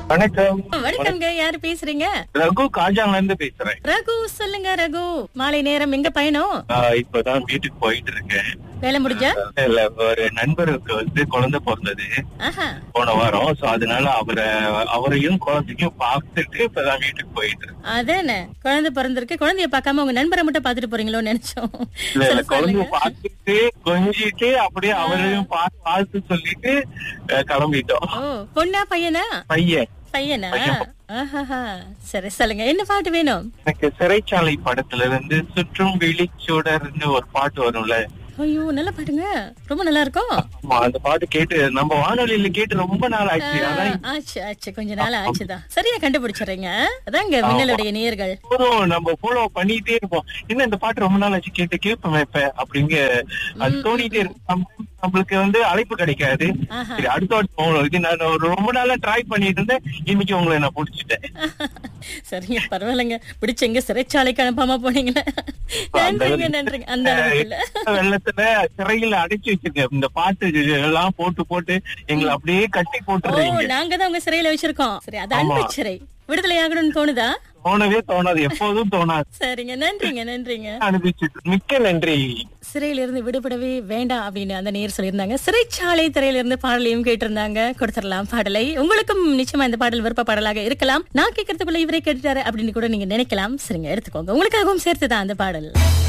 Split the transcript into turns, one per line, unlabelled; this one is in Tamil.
வணக்கம்
வணக்கங்க யாரு பேசுறீங்க
ரகு காஜான்ல இருந்து பேசுறேன்
ரகு சொல்லுங்க ரகு மாலை நேரம் எங்க பயணம்
ஆஹ் இப்பதான் வீட்டுக்கு போயிட்டு இருக்கேன்
வேலை முடிஞ்சா
இல்ல ஒரு நண்பருக்கு வந்து குழந்தை பிறந்தது
ஆஹா
போன வாரம் சோ அதனால அவரை அவரையும் குழந்தையும் பார்த்துட்டு இப்பதான் வீட்டுக்கு போயிட்டு இருக்கேன்
அதானே குழந்தை பிறந்திருக்கு குழந்தைய பார்க்காம உங்க நண்பரை மட்டும் பாத்துட்டு போறீங்களோன்னு நினைச்சோம்
இல்ல இல்ல
சரி,
குழந்தைய
சொல்லுங்க.
பார்த்துட்டு கொஞ்சிட்டு அப்படியே அவரையும் பார்த்து பார்த்து சொல்லிட்டு அஹ், கிளம்பிட்டோம்
ஓ பொண்ணா பையனா
பையன்
பையனா
பையன்.
ஆஹாஹா சரி சொல்லுங்க என்ன பாட்டு வேணும்
எனக்கு சிறைச்சாலை படத்துல இருந்து சுற்றும் விழிச்சுடர்னு ஒரு பாட்டு வரும்ல
ஐயோ நல்ல பாட்டுங்க ரொம்ப நல்லா இருக்கும்
ஆமா, அந்த பாட்டு கேட்டு நம்ம வானொலியில கேட்டு ரொம்ப நாள் ஆச்சு அதான்
ஆச்சு ஆச்சு கொஞ்ச நாள் ஆச்சுதான் சரியா கண்டுபிடிச்சிடுறீங்க அதாங்க மின்னலுடைய நேர்கள்
எப்போதும் நம்ம ஃபாலோ பண்ணிட்டே இருப்போம் என்ன இந்த பாட்டு ரொம்ப நாள் ஆச்சு கேட்டு கேட்போம் இப்ப அப்படிங்க அது தோணிட்டே இருக்கும் நம்ம- நம்மளுக்கு வந்து அழைப்பு கிடைக்காது
ஆஹா.
சரி அடுத்த வாட்டி போகணும் இது நான் ஒரு ரொம்ப நாளா ட்ரை பண்ணிட்டு இருந்தேன் இன்னைக்கு உங்களை நான் பிடிச்சிட்டேன்
சரிங்க பரவாயில்லைங்க பிடிச்செங்க சிறைச்சாலைக்கு அனுப்பாம போனீங்களே நன்றிங்க நன்றிங்க அந்த அளவுக்கு இல்ல
வெள்ளத்துல சிறையில அடைச்சு வச்சிருக்கேன் இந்த பாட்டு எல்லாம் போட்டு போட்டு எங்களை அப்படியே கட்டி
ஓ
போட்டுறீங்க
நாங்க தான் உங்க சிறையில வச்சிருக்கோம் சரி அது அன்பு
ஆமா.
சிறை விடுதலை ஆகணும்னு தோணுதா
தோணவே தோணாது எப்போதும் தோணாது
சரிங்க நன்றிங்க நன்றிங்க
அனுப்பிச்சு மிக்க நன்றி
சிறையில இருந்து விடுபடவே வேண்டாம் அப்படின்னு அந்த நேர் சொல்லியிருந்தாங்க சிறைச்சாலை திரையில இருந்து பாடலையும் கேட்டிருந்தாங்க கொடுத்துடலாம் பாடலை உங்களுக்கும் நிச்சயமா இந்த பாடல் விருப்ப பாடலாக இருக்கலாம் நான் கேட்கறதுக்குள்ள இவரே கேட்டுட்டாரு அப்படின்னு கூட நீங்க நினைக்கலாம் சரிங்க எடுத்துக்கோங்க உங்களுக்காகவும் சேர்த்துதான் அந்த பாடல்